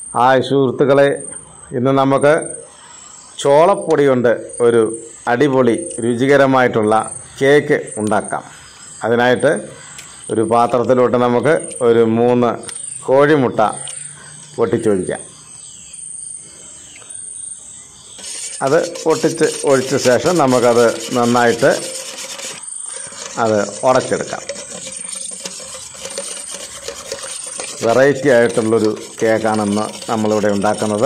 Hi സുഹൃത്തുക്കളെ ഇന്ന് നമുക്ക് ചോളപ്പൊടി കൊണ്ട് ഒരു അടിപൊളി രുചികരമായിട്ടുള്ള കേക്ക് ഉണ്ടാക്കാം അതിനായിട്ട് ഒരു പാത്രത്തിലോട്ട് നമുക്ക് ഒരു മൂന്ന് കോഴിമുട്ട പൊട്ടിച്ചൊഴിക്കാം അത് പൊട്ടിച്ച് ഒഴിച്ച ശേഷം നമുക്കത് നന്നായിട്ട് അത് ഉടച്ചെടുക്കാം വെറൈറ്റി ആയിട്ടുള്ളൊരു കേക്കാണെന്ന് നമ്മളിവിടെ ഉണ്ടാക്കുന്നത്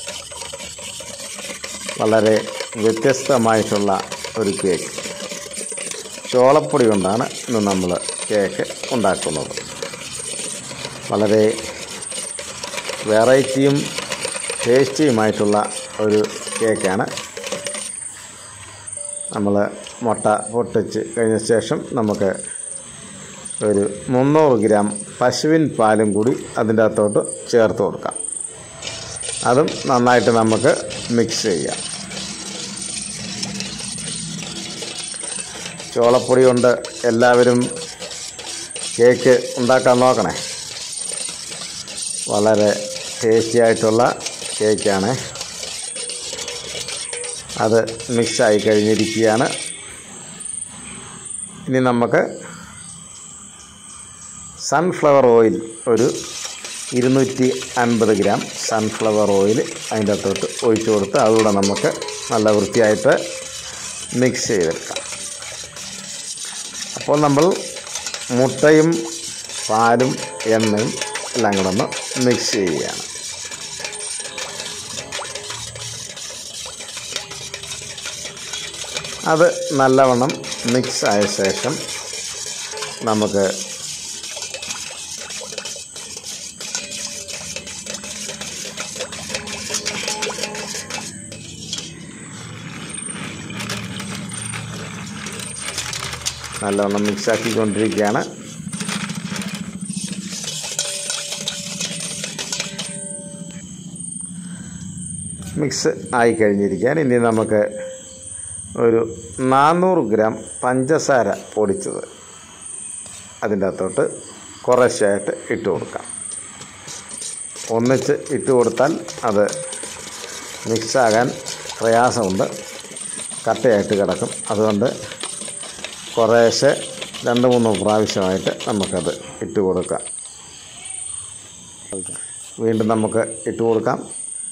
വളരെ വ്യത്യസ്തമായിട്ടുള്ള ഒരു കേക്ക് ചോളപ്പൊടി കൊണ്ടാണ് ഇന്ന് നമ്മൾ കേക്ക് ഉണ്ടാക്കുന്നത് വളരെ വെറൈറ്റിയും ടേസ്റ്റിയുമായിട്ടുള്ള ഒരു കേക്കാണ് നമ്മൾ മുട്ട പൊട്ടിച്ച് കഴിഞ്ഞ ശേഷം നമുക്ക് ഒരു മുന്നൂറ് ഗ്രാം പശുവിൻ പാലും കൂടി അതിൻ്റെ അകത്തോട്ട് ചേർത്ത് കൊടുക്കാം അതും നന്നായിട്ട് നമുക്ക് മിക്സ് ചെയ്യാം ചോളപ്പൊടി കൊണ്ട് എല്ലാവരും കേക്ക് ഉണ്ടാക്കാൻ നോക്കണേ വളരെ ടേസ്റ്റി ആയിട്ടുള്ള കേക്കാണ് അത് മിക്സായി കഴിഞ്ഞിരിക്കുകയാണ് ഇനി നമുക്ക് സൺഫ്ലവർ ഓയിൽ ഒരു ഇരുന്നൂറ്റി അൻപത് ഗ്രാം സൺഫ്ലവർ ഓയിൽ അതിൻ്റെ അകത്തോട്ട് ഒഴിച്ചു കൊടുത്ത് അതുകൂടെ നമുക്ക് നല്ല വൃത്തിയായിട്ട് മിക്സ് ചെയ്തെടുക്കാം അപ്പോൾ നമ്മൾ മുട്ടയും പാലും എണ്ണയും എല്ലാം കൂടെ ഒന്ന് മിക്സ് ചെയ്യുകയാണ് അത് നല്ലവണ്ണം മിക്സ് ആയ ശേഷം നമുക്ക് നല്ലവണ്ണം മിക്സ് ആക്കിക്കൊണ്ടിരിക്കുകയാണ് മിക്സ് ആയി കഴിഞ്ഞിരിക്കുകയാണ് ഇനി നമുക്ക് ഒരു നാനൂറ് ഗ്രാം പഞ്ചസാര പൊടിച്ചത് അതിൻ്റെ അകത്തോട്ട് കുറേശ്ശായിട്ട് ഇട്ട് കൊടുക്കാം ഒന്നിച്ച് ഇട്ട് കൊടുത്താൽ അത് മിക്സാകാൻ പ്രയാസമുണ്ട് കട്ടയായിട്ട് കിടക്കും അതുകൊണ്ട് കുറേശ്ശെ രണ്ട് മൂന്ന് പ്രാവശ്യമായിട്ട് നമുക്കത് ഇട്ട് കൊടുക്കാം വീണ്ടും നമുക്ക് ഇട്ട് കൊടുക്കാം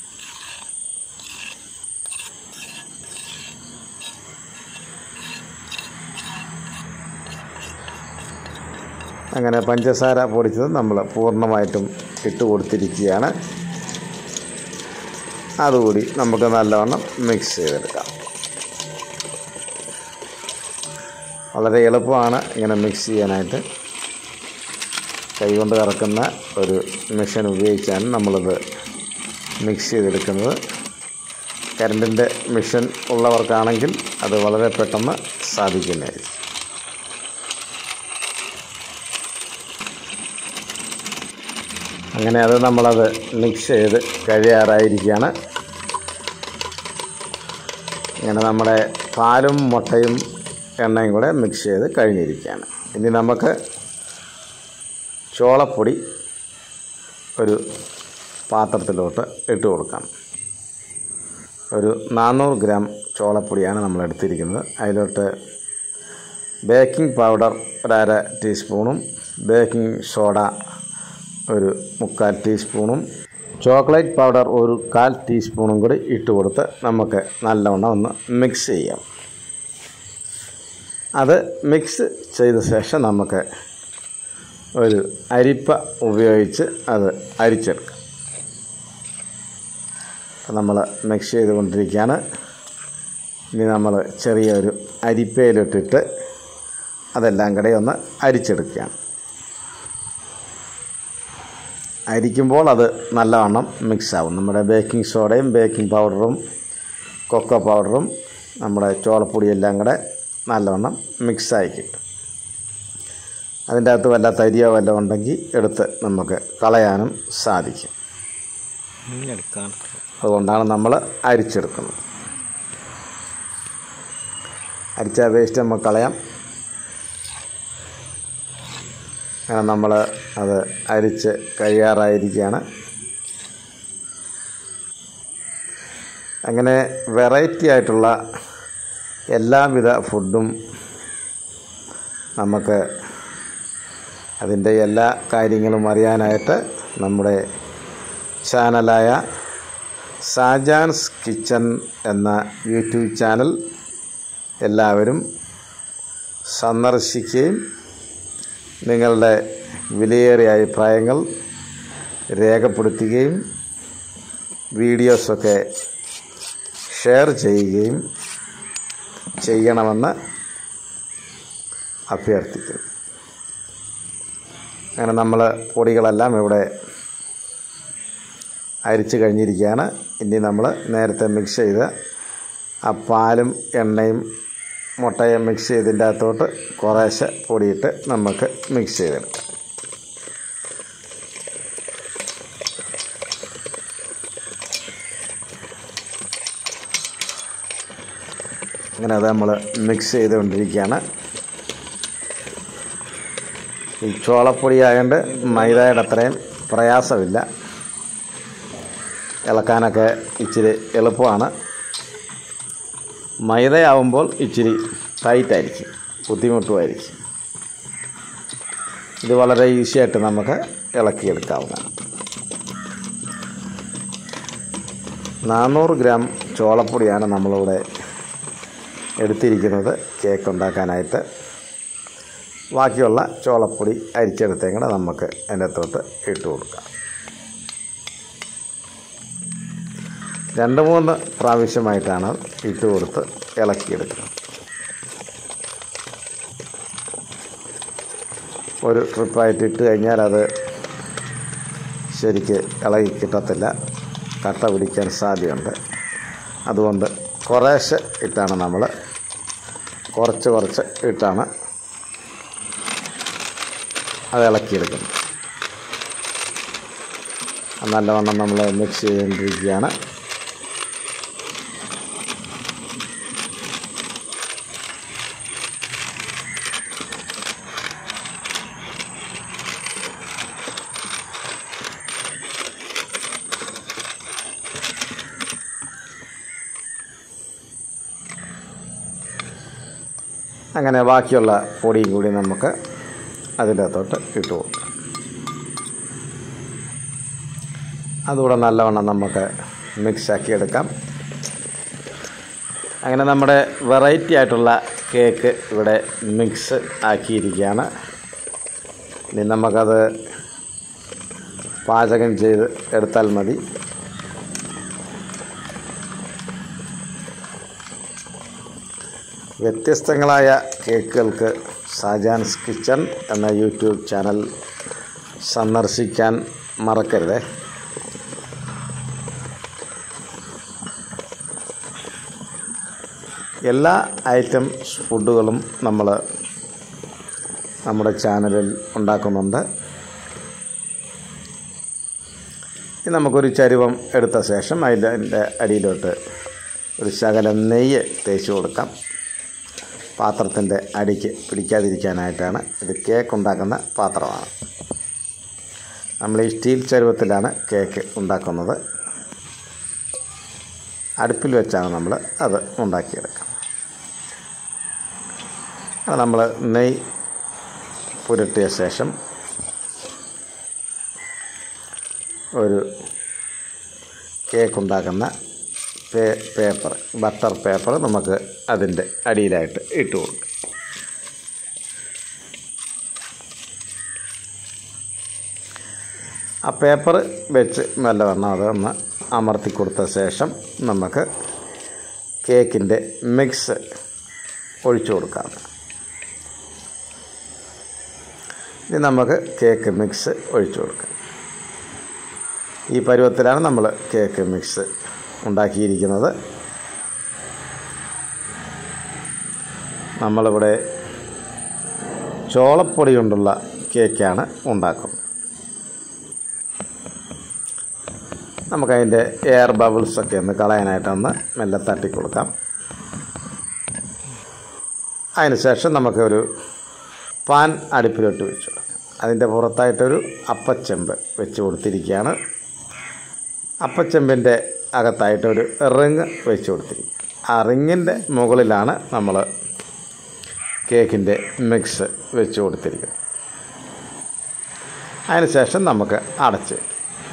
അങ്ങനെ പഞ്ചസാര പൊടിച്ചത് നമ്മൾ പൂർണ്ണമായിട്ടും ഇട്ട് കൊടുത്തിരിക്കുകയാണ് അതുകൂടി നമുക്ക് നല്ലവണ്ണം മിക്സ് ചെയ്തെടുക്കാം വളരെ എളുപ്പമാണ് ഇങ്ങനെ മിക്സ് ചെയ്യാനായിട്ട് കൈകൊണ്ട് കറക്കുന്ന ഒരു മെഷീൻ ഉപയോഗിച്ചാണ് നമ്മളിത് മിക്സ് ചെയ്തെടുക്കുന്നത് കറണ്ടിൻ്റെ മെഷീൻ ഉള്ളവർക്കാണെങ്കിൽ അത് വളരെ പെട്ടെന്ന് സാധിക്കുന്നതായിരിക്കും അങ്ങനെ അത് നമ്മളത് മിക്സ് ചെയ്ത് കഴിയാറായിരിക്കുകയാണ് ഇങ്ങനെ നമ്മുടെ പാലും മുട്ടയും എണ്ണയും കൂടെ മിക്സ് ചെയ്ത് കഴിഞ്ഞിരിക്കുകയാണ് ഇനി നമുക്ക് ചോളപ്പൊടി ഒരു പാത്രത്തിലോട്ട് ഇട്ട് കൊടുക്കാം ഒരു നാനൂറ് ഗ്രാം ചോളപ്പൊടിയാണ് നമ്മൾ എടുത്തിരിക്കുന്നത് അതിലോട്ട് ബേക്കിംഗ് പൗഡർ ഒരു അര ടീസ്പൂണും ബേക്കിംഗ് സോഡ ഒരു മുക്കാൽ ടീസ്പൂണും ചോക്ലേറ്റ് പൗഡർ ഒരു കാൽ ടീസ്പൂണും കൂടി ഇട്ട് കൊടുത്ത് നമുക്ക് നല്ലവണ്ണം ഒന്ന് മിക്സ് ചെയ്യാം അത് മിക്സ് ചെയ്ത ശേഷം നമുക്ക് ഒരു അരിപ്പ ഉപയോഗിച്ച് അത് അരിച്ചെടുക്കാം നമ്മൾ മിക്സ് ചെയ്തുകൊണ്ടിരിക്കുകയാണ് ഇനി നമ്മൾ ചെറിയൊരു അരിപ്പയിലിട്ടിട്ട് അതെല്ലാം കൂടെ ഒന്ന് അരിച്ചെടുക്കുകയാണ് അരിക്കുമ്പോൾ അത് നല്ലവണ്ണം മിക്സ് ആവും നമ്മുടെ ബേക്കിംഗ് സോഡയും ബേക്കിംഗ് പൗഡറും കൊക്കോ പൗഡറും നമ്മുടെ ചോളപ്പൊടിയെല്ലാം കൂടെ നല്ലവണ്ണം മിക്സായി കിട്ടും അതിൻ്റെ അകത്ത് വല്ല തരിയോ വല്ല ഉണ്ടെങ്കിൽ എടുത്ത് നമുക്ക് കളയാനും സാധിക്കും എടുക്കാൻ അതുകൊണ്ടാണ് നമ്മൾ അരിച്ചെടുക്കുന്നത് അരിച്ച വേസ്റ്റ് നമുക്ക് കളയാം അങ്ങനെ നമ്മൾ അത് അരിച്ച് കഴിയാറായിരിക്കുകയാണ് അങ്ങനെ വെറൈറ്റി ആയിട്ടുള്ള എല്ലാവിധ ഫുഡും നമുക്ക് അതിൻ്റെ എല്ലാ കാര്യങ്ങളും അറിയാനായിട്ട് നമ്മുടെ ചാനലായ സാജാൻസ് കിച്ചൺ എന്ന യൂട്യൂബ് ചാനൽ എല്ലാവരും സന്ദർശിക്കുകയും നിങ്ങളുടെ വിലയേറിയ അഭിപ്രായങ്ങൾ രേഖപ്പെടുത്തുകയും വീഡിയോസൊക്കെ ഷെയർ ചെയ്യുകയും ചെയ്യണമെന്ന് അഭ്യർത്ഥിക്കുന്നു അങ്ങനെ നമ്മൾ പൊടികളെല്ലാം ഇവിടെ അരിച്ച് കഴിഞ്ഞിരിക്കുകയാണ് ഇനി നമ്മൾ നേരത്തെ മിക്സ് ചെയ്ത് ആ പാലും എണ്ണയും മുട്ടയും മിക്സ് ചെയ്തതിൻ്റെ അകത്തോട്ട് കുറേശ്ശെ പൊടിയിട്ട് നമുക്ക് മിക്സ് ചെയ്തെടുക്കാം അങ്ങനെ അത് നമ്മൾ മിക്സ് ചെയ്തുകൊണ്ടിരിക്കുകയാണ് ഈ ചോളപ്പൊടി ആയതുകൊണ്ട് മൈദയുടെ അത്രയും പ്രയാസമില്ല ഇളക്കാനൊക്കെ ഇച്ചിരി എളുപ്പമാണ് മൈദയാവുമ്പോൾ ഇച്ചിരി ടൈറ്റായിരിക്കും ബുദ്ധിമുട്ടുമായിരിക്കും ഇത് വളരെ ഈസിയായിട്ട് നമുക്ക് ഇളക്കിയെടുക്കാവുന്നതാണ് നാനൂറ് ഗ്രാം ചോളപ്പൊടിയാണ് നമ്മളിവിടെ എടുത്തിരിക്കുന്നത് കേക്ക് ഉണ്ടാക്കാനായിട്ട് ബാക്കിയുള്ള ചോളപ്പൊടി അരിച്ചെടുത്തേം കൂടെ നമുക്ക് അതിൻ്റെ അകത്തോട്ട് ഇട്ട് കൊടുക്കാം രണ്ട് മൂന്ന് പ്രാവശ്യമായിട്ടാണ് ഇട്ട് കൊടുത്ത് ഇളക്കിയെടുക്കുന്നത് ഒരു ട്രിപ്പായിട്ട് ഇട്ട് കഴിഞ്ഞാൽ അത് ശരിക്ക് ഇളകി കിട്ടത്തില്ല കട്ട പിടിക്കാൻ സാധ്യതയുണ്ട് അതുകൊണ്ട് കുറേശ്ശെ ഇട്ടാണ് നമ്മൾ കുറച്ച് കുറച്ച് ഇട്ടാണ് അത് ഇളക്കിയെടുക്കുന്നത് നല്ലവണ്ണം നമ്മൾ മിക്സ് ചെയ്തുകൊണ്ടിരിക്കുകയാണ് അങ്ങനെ ബാക്കിയുള്ള പൊടിയും കൂടി നമുക്ക് അതിൻ്റെ അകത്തോട്ട് ഇട്ട് കൊടുക്കാം അതുകൂടെ നല്ലവണ്ണം നമുക്ക് മിക്സാക്കി എടുക്കാം അങ്ങനെ നമ്മുടെ വെറൈറ്റി ആയിട്ടുള്ള കേക്ക് ഇവിടെ മിക്സ് ആക്കിയിരിക്കുകയാണ് ഇനി നമുക്കത് പാചകം ചെയ്ത് എടുത്താൽ മതി വ്യത്യസ്തങ്ങളായ കേക്കുകൾക്ക് ഷാജാൻസ് കിച്ചൺ എന്ന യൂട്യൂബ് ചാനൽ സന്ദർശിക്കാൻ മറക്കരുത് എല്ലാ ഐറ്റംസ് ഫുഡുകളും നമ്മൾ നമ്മുടെ ചാനലിൽ ഉണ്ടാക്കുന്നുണ്ട് ഇനി നമുക്കൊരു ചരുവം എടുത്ത ശേഷം അതിൻ്റെ അതിൻ്റെ അടിയിലോട്ട് ഒരു ശകലം നെയ്യ് തേച്ച് കൊടുക്കാം പാത്രത്തിൻ്റെ അടിക്ക് പിടിക്കാതിരിക്കാനായിട്ടാണ് ഇത് കേക്ക് ഉണ്ടാക്കുന്ന പാത്രമാണ് നമ്മൾ ഈ സ്റ്റീൽ ചരുവത്തിലാണ് കേക്ക് ഉണ്ടാക്കുന്നത് അടുപ്പിൽ വെച്ചാണ് നമ്മൾ അത് ഉണ്ടാക്കിയെടുക്കുക നമ്മൾ നെയ്യ് പുരട്ടിയ ശേഷം ഒരു കേക്ക് ഉണ്ടാക്കുന്ന പേ പേപ്പർ ബട്ടർ പേപ്പർ നമുക്ക് അതിൻ്റെ അടിയിലായിട്ട് ഇട്ട് കൊടുക്കാം ആ പേപ്പർ വെച്ച് നല്ലവണ്ണം അതൊന്ന് അമർത്തി കൊടുത്ത ശേഷം നമുക്ക് കേക്കിൻ്റെ മിക്സ് ഒഴിച്ചു കൊടുക്കാം ഇനി നമുക്ക് കേക്ക് മിക്സ് ഒഴിച്ചു കൊടുക്കാം ഈ പരുവത്തിലാണ് നമ്മൾ കേക്ക് മിക്സ് ഉണ്ടാക്കിയിരിക്കുന്നത് നമ്മളിവിടെ ചോളപ്പൊടി കൊണ്ടുള്ള കേക്കാണ് ഉണ്ടാക്കുന്നത് നമുക്കതിൻ്റെ എയർ ബബിൾസൊക്കെ ഒന്ന് കളയാനായിട്ടൊന്ന് മെല്ലെ തട്ടിക്കൊടുക്കാം അതിനുശേഷം നമുക്കൊരു പാൻ അടുപ്പിലോട്ട് വെച്ച് കൊടുക്കാം അതിൻ്റെ പുറത്തായിട്ടൊരു അപ്പച്ചെമ്പ് വെച്ച് കൊടുത്തിരിക്കുകയാണ് അപ്പച്ചെമ്പിൻ്റെ അകത്തായിട്ട് ഒരു റിങ് വെച്ച് കൊടുത്തിരിക്കും ആ റിങ്ങിൻ്റെ മുകളിലാണ് നമ്മൾ കേക്കിൻ്റെ മിക്സ് വെച്ച് കൊടുത്തിരിക്കുന്നത് അതിനുശേഷം നമുക്ക് അടച്ച് വയ്ക്കാം.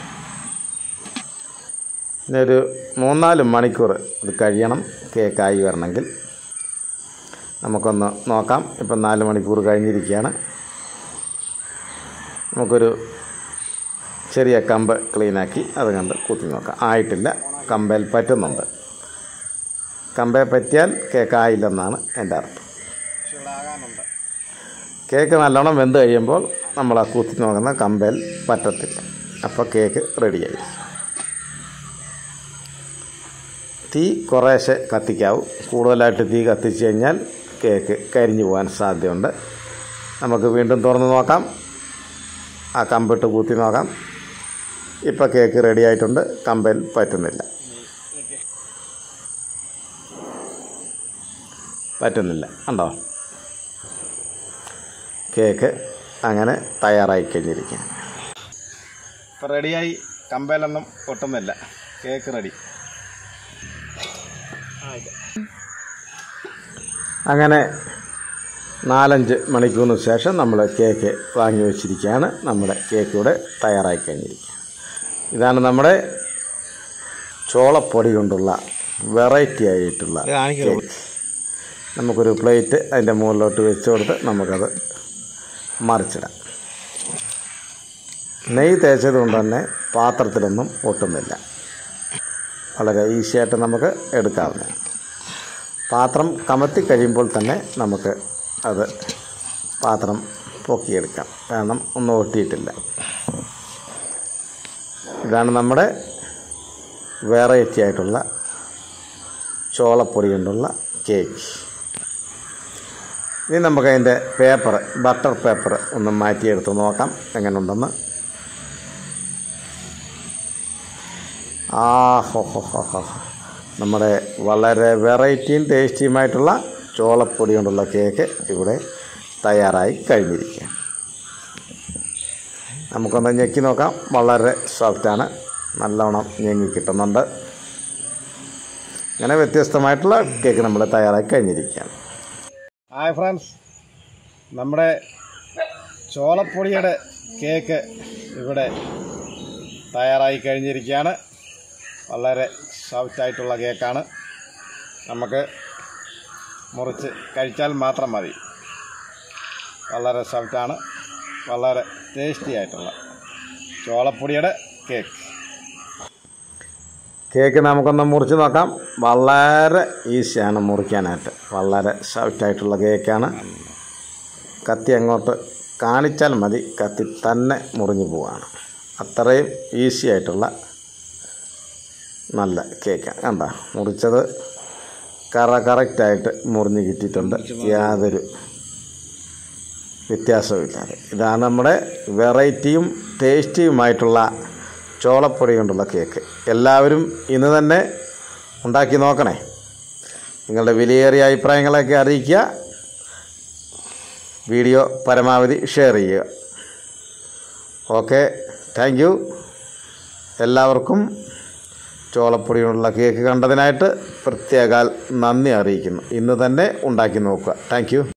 ഇനി ഒരു മൂന്നാല് മണിക്കൂർ ഇത് കഴിയണം കേക്കായി വരണമെങ്കിൽ നമുക്കൊന്ന് നോക്കാം ഇപ്പം നാല് മണിക്കൂർ കഴിഞ്ഞിരിക്കുകയാണ് നമുക്കൊരു ചെറിയ കമ്പ് ക്ലീനാക്കി അത് കണ്ട് കുത്തി നോക്കാം ആയിട്ടില്ല കമ്പയിൽ പറ്റുന്നുണ്ട് കമ്പേ പറ്റിയാൽ കേക്ക് ആയില്ലെന്നാണ് എൻ്റെ അർത്ഥം കേക്ക് നല്ലോണം വെന്ത് കഴിയുമ്പോൾ നമ്മൾ ആ കുത്തി നോക്കുന്ന കമ്പയിൽ പറ്റത്തില്ല അപ്പോൾ കേക്ക് റെഡിയായി തീ കുറേശ്ശെ കത്തിക്കാവും കൂടുതലായിട്ട് തീ കത്തിച്ച് കഴിഞ്ഞാൽ കേക്ക് കരിഞ്ഞു പോകാൻ സാധ്യതയുണ്ട് നമുക്ക് വീണ്ടും തുറന്ന് നോക്കാം ആ കമ്പിട്ട് കൂത്തി നോക്കാം ഇപ്പോൾ കേക്ക് റെഡി ആയിട്ടുണ്ട് കമ്പയിൽ പറ്റുന്നില്ല പറ്റുന്നില്ല ഉണ്ടോ കേക്ക് അങ്ങനെ തയ്യാറായി കഴിഞ്ഞിരിക്കുകയാണ് ഇപ്പോൾ റെഡിയായി കമ്പയിലൊന്നും പൊട്ടുന്നില്ല കേക്ക് റെഡി അങ്ങനെ നാലഞ്ച് മണിക്കൂറിന് ശേഷം നമ്മൾ കേക്ക് വാങ്ങി വെച്ചിരിക്കുകയാണ് നമ്മുടെ കേക്ക് ഇവിടെ തയ്യാറായി കഴിഞ്ഞിരിക്കുക ഇതാണ് നമ്മുടെ ചോളപ്പൊടി കൊണ്ടുള്ള വെറൈറ്റി ആയിട്ടുള്ള ഇത് കാണിക്കൂ. കേക്ക് നമുക്കൊരു പ്ലേറ്റ് അതിൻ്റെ മുകളിലോട്ട് വെച്ച് കൊടുത്ത് നമുക്കത് മറിച്ചിടാം നെയ്യ് തേച്ചത് കൊണ്ട് തന്നെ പാത്രത്തിലൊന്നും ഒട്ടുന്നില്ല വളരെ ഈസിയായിട്ട് നമുക്ക് എടുക്കാവുന്നതാണ് പാത്രം കമത്തി കഴിയുമ്പോൾ തന്നെ നമുക്ക് അത് പാത്രം പൊക്കിയെടുക്കാം കാരണം ഒന്നും ഒട്ടിയിട്ടില്ല ഇതാണ് നമ്മുടെ വെറൈറ്റി ആയിട്ടുള്ള ചോളപ്പൊടി കൊണ്ടുള്ള കേക്ക് ഇനി നമുക്ക് അതിൻ്റെ പേപ്പർ ബട്ടർ പേപ്പർ ഒന്ന് മാറ്റിയെടുത്ത് നോക്കാം എങ്ങനെയുണ്ടെന്ന് ആ ഹോ ഹോ ഹോ ഹോ നമ്മുടെ വളരെ വെറൈറ്റിയും ടേസ്റ്റിയുമായിട്ടുള്ള ചോളപ്പൊടി കൊണ്ടുള്ള കേക്ക് ഇവിടെ തയ്യാറായി കഴിഞ്ഞിരിക്കുക നമുക്കൊന്ന് ഞെക്കി നോക്കാം വളരെ സോഫ്റ്റാണ് നല്ലവണ്ണം ഞെങ്ങി കിട്ടുന്നുണ്ട് അങ്ങനെ വ്യത്യസ്തമായിട്ടുള്ള കേക്ക് നമ്മൾ തയ്യാറായി കഴിഞ്ഞിരിക്കുകയാണ് ഹായ് ഫ്രണ്ട്സ് നമ്മുടെ ചോളപ്പൊടിയുടെ കേക്ക് ഇവിടെ തയ്യാറായി കഴിഞ്ഞിരിക്കുകയാണ് വളരെ സോഫ്റ്റായിട്ടുള്ള കേക്കാണ് നമുക്ക് മുറിച്ച് കഴിച്ചാൽ മാത്രം മതി വളരെ സോഫ്റ്റാണ് വളരെ ടേസ്റ്റി ആയിട്ടുള്ള ചോളപ്പൊടിയുടെ കേക്ക് കേക്ക് നമുക്കൊന്ന് മുറിച്ച് നോക്കാം വളരെ ഈസിയാണ് മുറിക്കാനായിട്ട് വളരെ സോഫ്റ്റായിട്ടുള്ള കേക്കാണ് കത്തി അങ്ങോട്ട് കാണിച്ചാൽ മതി കത്തി തന്നെ മുറിഞ്ഞു പോവാണ് അത്രയും ഈസി ആയിട്ടുള്ള നല്ല കേക്കാണ് കണ്ട മുറിച്ചത് കറ കറക്റ്റായിട്ട് മുറിഞ്ഞ് കിട്ടിയിട്ടുണ്ട് യാതൊരു വ്യത്യാസവുമില്ലാതെ ഇതാണ് നമ്മുടെ വെറൈറ്റിയും ടേസ്റ്റിയുമായിട്ടുള്ള ചോളപ്പൊടി കൊണ്ടുള്ള കേക്ക് എല്ലാവരും ഇന്ന് തന്നെ ഉണ്ടാക്കി നോക്കണേ നിങ്ങളുടെ വിലയേറിയ അഭിപ്രായങ്ങളൊക്കെ അറിയിക്കുക വീഡിയോ പരമാവധി ഷെയർ ചെയ്യുക ഓക്കെ താങ്ക് യു എല്ലാവർക്കും ചോളപ്പൊടി കൊണ്ടുള്ള കേക്ക് കണ്ടതിനായിട്ട് പ്രത്യേകാൽ നന്ദി അറിയിക്കുന്നു ഇന്ന് തന്നെ ഉണ്ടാക്കി നോക്കുക താങ്ക് യു